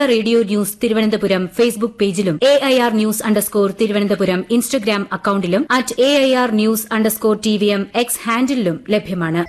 radio news Thiruvananthapuram Facebook പേജിലും A I R news underscore Thiruvananthapuram Instagram അക്കൌണ്ടിലും at A I R news underscore T V M X ഹാൻഡിലും ലഭ്യമാണ്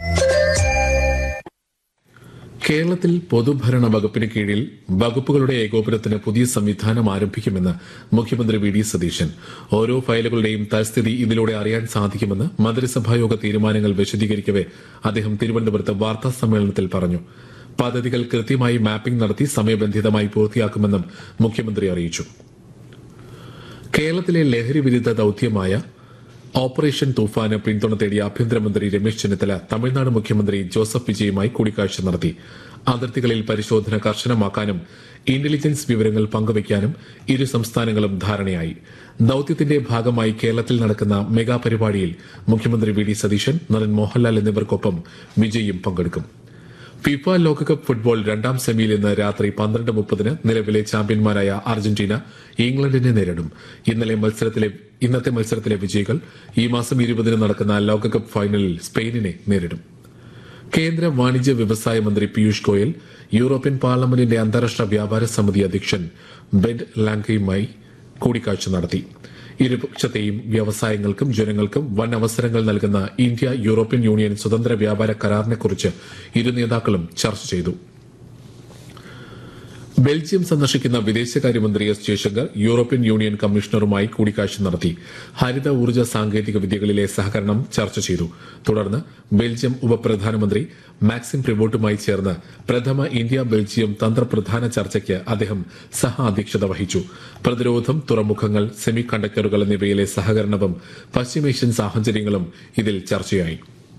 കേരളത്തിൽ പൊതുഭരണ വകുപ്പിന് കീഴിൽ വകുപ്പുകളുടെ ഏകോപനത്തിന് പുതിയ സംവിധാനം ആരംഭിക്കുമെന്ന് മുഖ്യമന്ത്രി വി ഡി സതീശൻ ഓരോ ഫയലുകളുടെയും തൽസ്ഥിതി ഇതിലൂടെ അറിയാൻ സാധിക്കുമെന്ന് മന്ത്രിസഭായോഗ തീരുമാനങ്ങൾ വിശദീകരിക്കവെ അദ്ദേഹം തിരുവനന്തപുരത്ത് വാർത്താ സമ്മേളനത്തിൽ പറഞ്ഞു പദ്ധതികൾ കൃത്യമായി മാപ്പിംഗ് നടത്തി സമയബന്ധിതമായി പൂർത്തിയാക്കുമെന്നും മുഖ്യമന്ത്രി അറിയിച്ചു കേരളത്തിലെ ലഹരി വിരുദ്ധ ദൌത്യമായ ഓപ്പറേഷൻ തൂഫാന് പിന്തുണ തേടിയ ആഭ്യന്തരമന്ത്രി രമേശ് ചെന്നിത്തല തമിഴ്നാട് മുഖ്യമന്ത്രി ജോസഫ് വിജയുമായി കൂടിക്കാഴ്ച നടത്തി അതിർത്തികളിൽ പരിശോധന കർശനമാക്കാനും ഇന്റലിജൻസ് വിവരങ്ങൾ പങ്കുവയ്ക്കാനും ഇരു സംസ്ഥാനങ്ങളും ധാരണയായി ദൌത്യത്തിന്റെ ഭാഗമായി കേരളത്തിൽ നടക്കുന്ന മെഗാ പരിപാടിയിൽ മുഖ്യമന്ത്രി വി ഡി സതീശൻ നടൻ മോഹൻലാൽ എന്നിവർക്കൊപ്പം വിജയും പങ്കെടുക്കും ഫിഫ ലോകകപ്പ് ഫുട്ബോൾ രണ്ടാം സെമിയിൽ ഇന്ന് രാത്രി പന്ത്രണ്ട് മുപ്പതിന് നിലവിലെ ചാമ്പ്യന്മാരായ അർജന്റീന ഇംഗ്ലണ്ടിനെ നേരിടും ഇന്നലെ മത്സരത്തിലെ ഇന്നത്തെ മത്സരത്തിലെ വിജയികൾ ഈ മാസം ഇരുപതിന് നടക്കുന്ന ലോകകപ്പ് ഫൈനലിൽ സ്പെയിനിനെ നേരിടും കേന്ദ്ര വാണിജ്യ വ്യവസായ മന്ത്രി പീയൂഷ് ഗോയൽ യൂറോപ്യൻ പാർലമെന്റിന്റെ അന്താരാഷ്ട്ര വ്യാപാര സമിതി അധ്യക്ഷൻ ബെഡ് ലാങ്കയുമായി കൂടിക്കാഴ്ച നടത്തി ഇരുപക്ഷത്തെയും വ്യവസായങ്ങൾക്കും ജനങ്ങൾക്കും വൻ അവസരങ്ങൾ നൽകുന്ന ഇന്ത്യ യൂറോപ്യൻ യൂണിയൻ സ്വതന്ത്ര വ്യാപാര കരാറിനെക്കുറിച്ച് ഇരു നേതാക്കളും ചർച്ച ചെയ്തു ബെൽജിയം സന്ദർശിക്കുന്ന വിദേശകാര്യമന്ത്രി എസ് ജയശങ്കർ യൂറോപ്യൻ യൂണിയൻ കമ്മീഷണറുമായി കൂടിക്കാഴ്ച നടത്തി ഹരിത ഊർജ്ജ സാങ്കേതിക വിദ്യകളിലെ സഹകരണം ചർച്ച ചെയ്തു തുടർന്ന് ബെൽജിയം ഉപപ്രധാനമന്ത്രി മാക്സിം പ്രിവോട്ടുമായി ചേർന്ന് പ്രഥമ ഇന്ത്യ ബെൽജിയം തന്ത്രപ്രധാന ചർച്ചയ്ക്ക് അദ്ദേഹം സഹ അധ്യക്ഷത വഹിച്ചു പ്രതിരോധം തുറമുഖങ്ങൾ സെമി കണ്ടക്ടറുകൾ എന്നിവയിലെ സഹകരണവും പശ്ചിമേഷ്യൻ സാഹചര്യങ്ങളും ഇതിൽ ചർച്ചയായി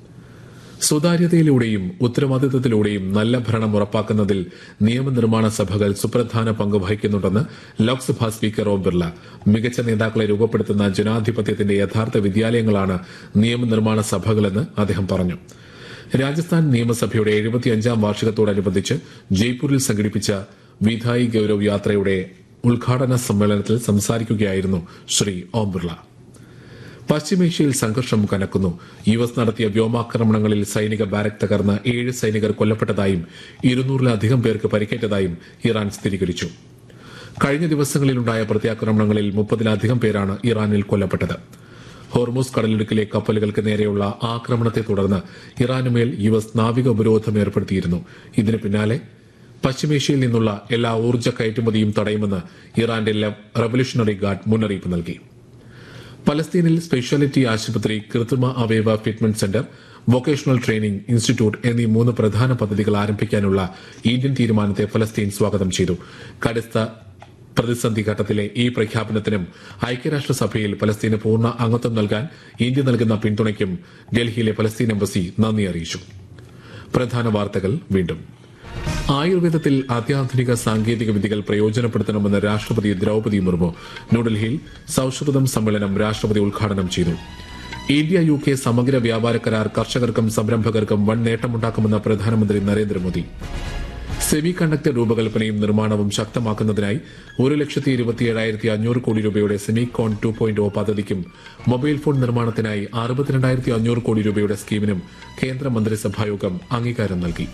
സുതാര്യതയിലൂടെയും ഉത്തരവാദിത്തത്തിലൂടെയും നല്ല ഭരണം ഉറപ്പാക്കുന്നതിൽ നിയമനിർമ്മാണ സഭകൾ സുപ്രധാന പങ്ക് വഹിക്കുന്നുണ്ടെന്ന് ലോക്സഭാ സ്പീക്കർ ഓം ബിർല മികച്ച നേതാക്കളെ രൂപപ്പെടുത്തുന്ന ജനാധിപത്യത്തിന്റെ യഥാർത്ഥ വിദ്യാലയങ്ങളാണ് നിയമനിർമ്മാണ സഭകളെന്ന് അദ്ദേഹം പറഞ്ഞു രാജസ്ഥാൻ നിയമസഭയുടെ എഴുപത്തിയഞ്ചാം വാർഷികത്തോടനുബന്ധിച്ച് ജയ്പൂരിൽ സംഘടിപ്പിച്ച വിധായി ഗൌരവ് യാത്രയുടെ ഉദ്ഘാടന സമ്മേളനത്തിൽ സംസാരിക്കുകയായിരുന്നു ശ്രീ ഓം ബിർള പശ്ചിമേഷ്യയിൽ സംഘർഷം കനക്കുന്നു യു എസ് നടത്തിയ വ്യോമാക്രമണങ്ങളിൽ സൈനിക ബാരക് തകർന്ന് ഏഴ് സൈനികർ കൊല്ലപ്പെട്ടതായും ഇരുന്നൂറിലധികം പേർക്ക് പരിക്കേറ്റതായും ഇറാൻ സ്ഥിരീകരിച്ചു കഴിഞ്ഞ ദിവസങ്ങളിലുണ്ടായ പ്രത്യാക്രമണങ്ങളിൽ മുപ്പതിലധികം പേരാണ് ഇറാനിൽ കൊല്ലപ്പെട്ടത് ഹോർമൂസ് കടലിടുക്കിലെ കപ്പലുകൾക്ക് നേരെയുള്ള ആക്രമണത്തെ തുടർന്ന് ഇറാനുമേൽ യു എസ് നാവിക ഉപരോധം ഏർപ്പെടുത്തിയിരുന്നു ഇതിന് പിന്നാലെ പശ്ചിമേഷ്യയിൽ നിന്നുള്ള എല്ലാ ഊർജ്ജ കയറ്റുമതിയും തടയുമെന്ന് ഇറാന്റെ റവല്യൂഷണറി ഗാർഡ് മുന്നറിയിപ്പ് നൽകി പലസ്തീനിൽ സ്പെഷ്യാലിറ്റി ആശുപത്രി കൃത്രിമ അവയവ fitment centre vocational training institute എന്നീ മൂന്ന് പ്രധാന പദ്ധതികൾ ആരംഭിക്കാനുള്ള ഇന്ത്യൻ തീരുമാനത്തെ ഫലസ്തീൻ സ്വാഗതം ചെയ്തു കടുത്ത പ്രതിസന്ധി ഘട്ടത്തിലെ ഈ പ്രഖ്യാപനത്തിനും ഐക്യരാഷ്ട്രസഭയിൽ പലസ്തീന് പൂർണ്ണ അംഗത്വം നൽകാൻ ഇന്ത്യ നൽകുന്ന പിന്തുണയ്ക്കും ഡൽഹിയിലെ പലസ്തീൻ എംബസി നന്ദി അറിയിച്ചു പ്രധാന വാർത്തകൾ വീണ്ടും ആയുർവേദത്തിൽ അത്യാധുനിക സാങ്കേതിക വിദ്യകൾ പ്രയോജനപ്പെടുത്തണമെന്ന് രാഷ്ട്രപതി ദ്രൌപതി മുർമു ന്യൂഡൽഹിയിൽ സൌഹൃദം സമ്മേളനം രാഷ്ട്രപതി ഉദ്ഘാടനം ചെയ്തു ഇന്ത്യ യു കെ സമഗ്ര വ്യാപാര കരാർ കർഷകർക്കും സംരംഭകർക്കും വൻ നേട്ടമുണ്ടാക്കുമെന്ന് പ്രധാനമന്ത്രി നരേന്ദ്രമോദി സെമി കണ്ടക്ടർ രൂപകൽപ്പനയും നിർമ്മാണവും ശക്തമാക്കുന്നതിനായി ഒരു ലക്ഷത്തി ഇരുപത്തിയേഴായിരത്തി അഞ്ഞൂറ് കോടി രൂപയുടെ സെമികോൺ ടു പോയിന്റ് ഒ പദ്ധതിക്കും മൊബൈൽ ഫോൺ നിർമ്മാണത്തിനായി അറുപത്തിരണ്ടായിരത്തി അഞ്ഞൂറ് കോടി രൂപയുടെ സ്കീമിനും കേന്ദ്ര മന്ത്രിസഭായോഗം അംഗീകാരം നൽകി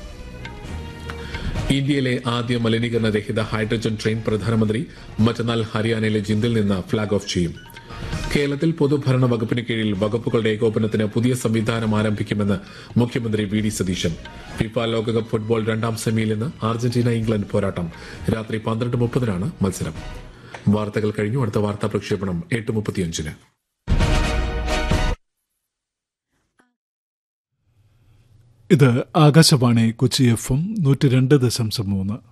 ഇന്ത്യയിലെ ആദ്യ മലിനീകരണ രഹിത ഹൈഡ്രജൻ ട്രെയിൻ പ്രധാനമന്ത്രി മറ്റന്നാൾ ഹരിയാനയിലെ ജിന്ദിൽ നിന്ന് ഫ്ളാഗ് ഓഫ് ചെയ്യും കേരളത്തിൽ പൊതുഭരണ വകുപ്പിന് കീഴിൽ വകുപ്പുകളുടെ ഏകോപനത്തിന് പുതിയ സംവിധാനം ആരംഭിക്കുമെന്ന് മുഖ്യമന്ത്രി വി ഡി സതീശൻ ഫിഫ ലോകകപ്പ് ഫുട്ബോൾ രണ്ടാം സെമിയിൽ ഇന്ന് അർജന്റീന ഇംഗ്ലണ്ട് പോരാട്ടം രാത്രി പന്ത്രണ്ട് മുപ്പതിനാണ് മത്സരം വാർത്തകൾ കഴിഞ്ഞു അടുത്ത വാർത്താ പ്രക്ഷേപണം എട്ട് മുപ്പത്തിയഞ്ചിന് ഇത് ആകാശവാണി കൊച്ചി എഫ് എം നൂറ്റി രണ്ട് ദശാംശം മൂന്ന്